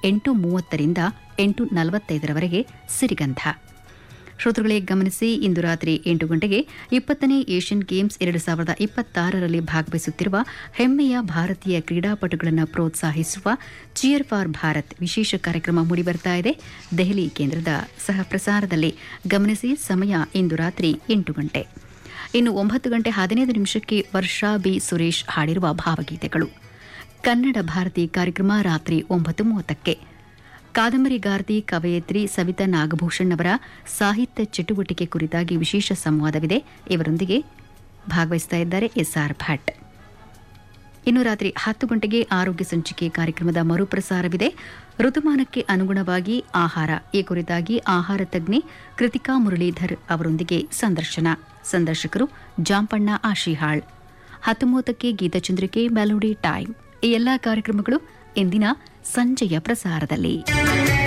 ಎಂಟು ಮೂವತ್ತರಿಂದ ಎಂಟು ನಲವತ್ತೈದರವರೆಗೆ ಸಿರಿಗಂಧ ಶ್ರೋತೃಗಳೇ ಗಮನಿಸಿ ಇಂದು ರಾತ್ರಿ ಎಂಟು ಗಂಟೆಗೆ ಇಪ್ಪತ್ತನೇ ಏಷ್ಯನ್ ಗೇಮ್ಸ್ ಎರಡು ಸಾವಿರದ ಇಪ್ಪತ್ತಾರರಲ್ಲಿ ಭಾಗವಹಿಸುತ್ತಿರುವ ಹೆಮ್ಮೆಯ ಭಾರತೀಯ ಕ್ರೀಡಾಪಟುಗಳನ್ನು ಪ್ರೋತ್ಸಾಹಿಸುವ ಚಿಯರ್ ಫಾರ್ ಭಾರತ್ ವಿಶೇಷ ಕಾರ್ಯಕ್ರಮ ಮೂಡಿಬರ್ತಾ ಇದೆ ದೆಹಲಿ ಕೇಂದ್ರದ ಸಹ ಪ್ರಸಾರದಲ್ಲಿ ಗಮನಿಸಿ ಸಮಯ ಇಂದು ರಾತ್ರಿ ಎಂಟು ಗಂಟೆ ಇನ್ನು ಒಂಬತ್ತು ಗಂಟೆ ಹದಿನೈದು ನಿಮಿಷಕ್ಕೆ ವರ್ಷಾ ಬಿ ಸುರೇಶ್ ಹಾಡಿರುವ ಭಾವಗೀತೆಗಳು ಕನ್ನಡ ಭಾರತಿ ಕಾರ್ಯಕ್ರಮ ರಾತ್ರಿ ಒಂಬತ್ತು ಮೂವತ್ತಕ್ಕೆ ಕಾದಂಬರಿಗಾರ್ತಿ ಕವಯತ್ರಿ ಸವಿತಾ ನಾಗಭೂಷಣ್ ಅವರ ಸಾಹಿತ್ಯ ಚಟುವಟಿಕೆ ಕುರಿತಾಗಿ ವಿಶೇಷ ಸಂವಾದವಿದೆ ಇವರೊಂದಿಗೆ ಭಾಗವಹಿಸ್ತಾ ಇದ್ದಾರೆ ಎಸ್ಆರ್ ಭಟ್ ಇನ್ನು ರಾತ್ರಿ ಹತ್ತು ಗಂಟೆಗೆ ಆರೋಗ್ಯ ಸಂಚಿಕೆ ಕಾರ್ಯಕ್ರಮದ ಮರುಪ್ರಸಾರವಿದೆ ಋತುಮಾನಕ್ಕೆ ಅನುಗುಣವಾಗಿ ಆಹಾರ ಈ ಕುರಿತಾಗಿ ಆಹಾರ ತಜ್ಞೆ ಕೃತಿಕಾ ಮುರಳೀಧರ್ ಅವರೊಂದಿಗೆ ಸಂದರ್ಶನ ಸಂದರ್ಶಕರು ಜಾಂಪಣ್ಣ ಆಶಿಹಾಳ್ ಹತ್ತೊಂಬತ್ತಕ್ಕೆ ಗೀತಚಂದ್ರಿಕೆ ಮೆಲೋಡಿ ಟೈಮ್ ಈ ಎಲ್ಲಾ ಕಾರ್ಯಕ್ರಮಗಳು ಇಂದಿನ ಸಂಜೆಯ ಪ್ರಸಾರದಲ್ಲಿ